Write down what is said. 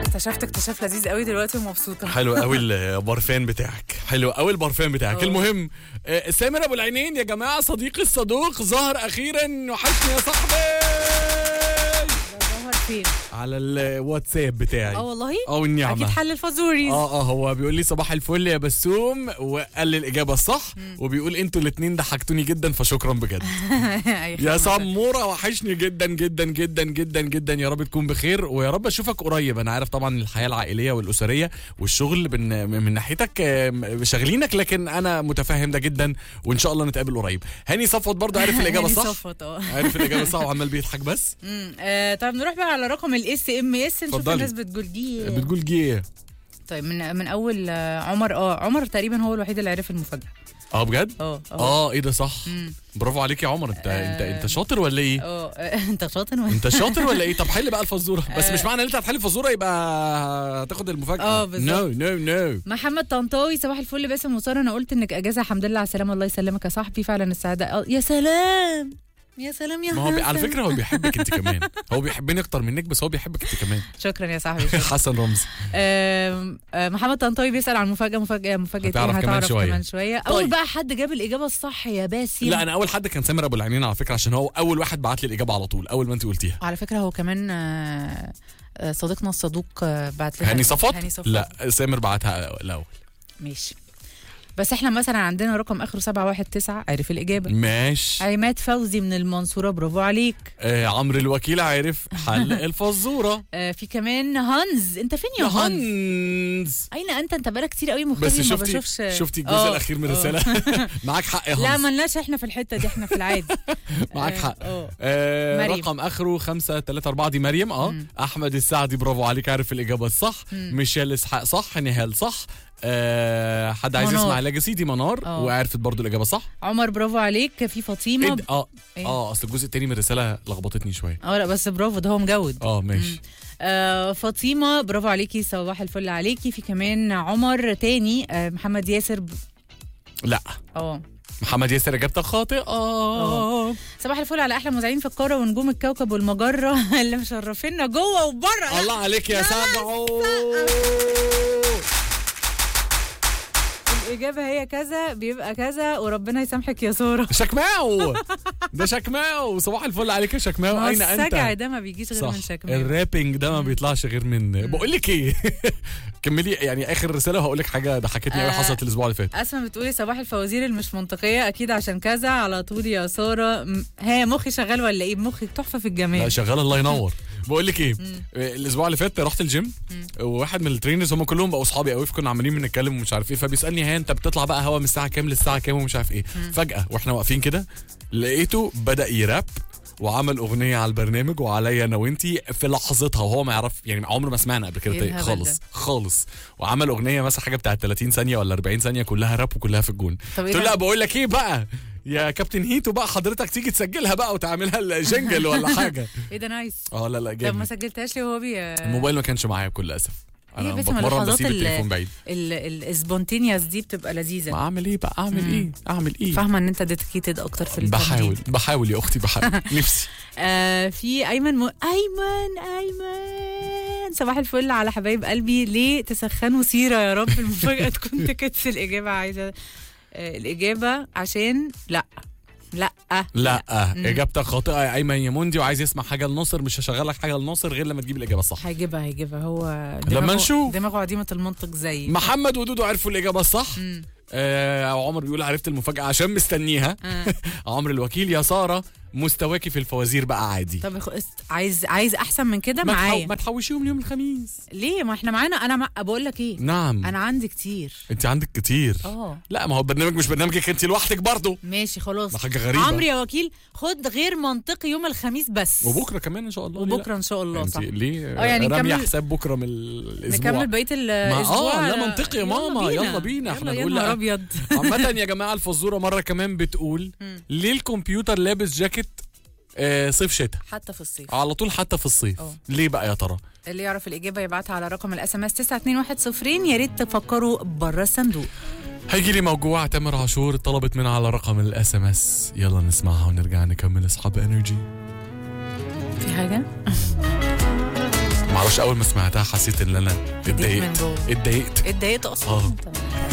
اكتشفت اكتشاف لذيذ قوي دلوقتي ومبسوطه حلو قوي البرفان بتاعك حلو قوي البرفان بتاعك أوه. المهم آه، سامر ابو العينين يا جماعه صديقي الصدوق ظهر اخيرا وحشني يا صاحبي ظهر فين؟ على الواتساب بتاعي اه والله؟ اه والنعمه اكيد حل الفازوريز اه اه هو بيقول لي صباح الفل يا بسوم وقال لي الاجابه الصح وبيقول انتوا الاثنين ضحكتوني جدا فشكرا بجد أي يا خدمة. سموره وحشني جدا جدا جدا جدا جدا يا رب تكون بخير ويا رب اشوفك قريب انا عارف طبعا الحياه العائليه والاسريه والشغل من, من ناحيتك آه، شاغلينك لكن انا متفهم ده جدا وان شاء الله نتقابل قريب هاني صفوت برضه عارف الاجابه يعني الصح صفت اه عارف الاجابه الصح وعمال بيضحك بس أمم، آه، طيب نروح بقى على رقم الاس ام اس نشوف اتفضلي. الناس بتقول دي بتقول جيه طيب من من اول آه، عمر اه عمر تقريبا هو الوحيد اللي عرف المفاجاه اه بجد اه اه اه ايه ده صح أمم، برافو عليك يا عمر انت انت آه. انت شاطر ولا ايه اه انت شاطر ولا انت شاطر ولا ايه طب حل بقى الفزوره بس مش معنى ان انت هتحل الفزوره يبقى هتاخد المفاجاه اه، بالظبط. نو نو نو محمد طنطاوي صباح الفل باسم وساره انا قلت انك اجازه الحمد لله على السلامه الله يسلمك يا صاحبي فعلا السعاده آه، يا سلام يا سلام يا ما هو بي... على حسن. فكره هو بيحبك انت كمان هو بيحبني اكتر منك بس هو بيحبك انت كمان شكرا يا صاحبي شكرا. حسن رمزي آم، آه، محمد طنطاوي بيسال عن مفاجاه مفاجاه مفاجاه هتعرف ايه كمان هتعرف شوية. كمان شويه اول طيب. بقى حد جاب الاجابه الصح يا باسم لا انا اول حد كان سامر ابو العينين على فكره عشان هو اول واحد بعت لي الاجابه على طول اول ما انت قلتيها على فكره هو كمان آه، آه، صديقنا الصدوق آه، بعت لنا هاني صفوت هاني صفوت لا سامر بعتها الاول ماشي بس احنا مثلا عندنا رقم اخره 719 عرف الاجابه ماشي عماد فوزي من المنصوره برافو عليك آه عمرو الوكيل عارف حل الفزوره آه في كمان هانز انت فين يا, يا هانز هانز اين انت انت بقالك كتير قوي بس مختفي ما شفتي بشوفش شفتي الجزء آه، الاخير من آه. الرساله معاك حق يا لا هانز ملناش احنا في الحته دي احنا في العادي معاك آه، حق اه آه مريم. رقم اخره 5 3 4 دي مريم اه مم. احمد السعدي برافو عليك عارف الاجابه الصح مم. ميشيل اسحاق صح نهال صح آه حد عايز منار. يسمع ليجاسي دي منار آه. وعرفت برضو الاجابه صح عمر برافو عليك في فاطمه إيه ده؟ اه إيه؟ اه اصل الجزء التاني من الرساله لخبطتني شويه اه لا بس برافو ده هو مجود اه ماشي آه فاطمه برافو عليكي صباح الفل عليكي في كمان عمر تاني آه محمد ياسر ب- لا اه محمد ياسر اجابتك خاطئه اه صباح الفل على احلى مذيعين في القاره ونجوم الكوكب والمجره اللي مشرفينا جوه وبره الله عليك يا سجعو الاجابه هي كذا بيبقى كذا وربنا يسامحك يا ساره شكماو ده شكماو صباح الفل عليك يا شكماو ما هو اين السجع انت ده ما بيجيش غير صح من شكمل الرابنج ده ما بيطلعش غير من بقول لك ايه كملي يعني اخر رساله وهقول لك حاجه ضحكتني قوي آه. حصلت الاسبوع اللي فات اسماء بتقولي صباح الفوازير المش منطقيه اكيد عشان كذا على طول يا ساره م- ها مخي شغال ولا ايه مخك تحفه في لا الجمال شغال الله ينور بقول لك ايه الاسبوع اللي فات رحت الجيم وواحد من الترينرز هم كلهم بقوا اصحابي قوي فكنا عمالين بنتكلم ومش عارف ايه فبيسالني ها انت بتطلع بقى هوا من الساعه كام للساعه كام ومش عارف ايه فجاه واحنا واقفين كده لقيته بدا يراب وعمل اغنيه على البرنامج وعليا انا وانتي في لحظتها وهو ما يعرف يعني عمره ما سمعنا قبل إيه كده الهبل خالص ده؟ خالص وعمل اغنيه مثلا حاجه بتاعت 30 ثانيه ولا 40 ثانيه كلها راب وكلها في الجون طب إيه قلت له ده؟ لا بقول لك ايه بقى يا كابتن هيتو بقى حضرتك تيجي تسجلها بقى وتعملها الجنجل ولا حاجه ايه ده نايس اه لا لا طب ما جامد سجلتهاش ليه وهو بي الموبايل ما كانش معايا بكل اسف انا إيه بس من بتمرن اللحظات بسيب ال- التليفون بعيد السبونتينيوس دي بتبقى ما لذيذه اعمل ايه بقى اعمل ايه اعمل ايه فاهمه ان انت ديديكيتد اكتر في التمرين. بحاول بحاول يا اختي بحاول نفسي آه في ايمن م... ايمن ايمن صباح الفل على حبايب قلبي ليه تسخنوا سيره يا رب المفاجاه تكون تكتس الاجابه عايزه آه الاجابه عشان لا لا لا مم. اجابتك خاطئه يا ايمن يا موندي وعايز يسمع حاجه لناصر مش هشغل لك حاجه لناصر غير لما تجيب الاجابه الصح هيجيبها هيجيبها هو لما دماغه- نشوف. دماغه عديمه المنطق زي محمد ودودو عرفوا الاجابه الصح مم. آه وعمر بيقول عرفت المفاجاه عشان مستنيها آه. عمرو الوكيل يا ساره مستواكي في الفوازير بقى عادي طب يخ- است- عايز عايز احسن من كده ما, تحو... معايا ما تحوشيهم ليوم الخميس ليه ما احنا معانا انا مع... بقول لك ايه نعم انا عندي كتير انت عندك كتير اه لا ما هو البرنامج مش برنامجك انت لوحدك برضه ماشي خلاص ده حاجه غريبه عمرو يا وكيل خد غير منطقي يوم الخميس بس وبكره كمان ان شاء الله ليه لا؟ وبكره ان شاء الله انت صح ليه اه يعني راميه نكمل- حساب بكره من الاسبوع نكمل بقيه ما الاسبوع اه لا على- منطقي يا ماما يلا بينا احنا يلا نقول يا نهار لا ابيض عامة يا جماعة الفزورة مرة كمان بتقول ليه الكمبيوتر لابس جاكيت آه صيف شتاء حتى في الصيف على طول حتى في الصيف اه. ليه بقى يا ترى اللي يعرف الاجابه يبعتها على رقم الاس ام اس 921 يا ريت تفكروا بره الصندوق هيجي لي موجوع تامر عاشور طلبت منها على رقم الاس ام اس يلا نسمعها ونرجع نكمل اصحاب انرجي في حاجه معرفش اول ما سمعتها حسيت ان انا من اتضايقت جوه. اتضايقت اتضايقت اصلا اه تمام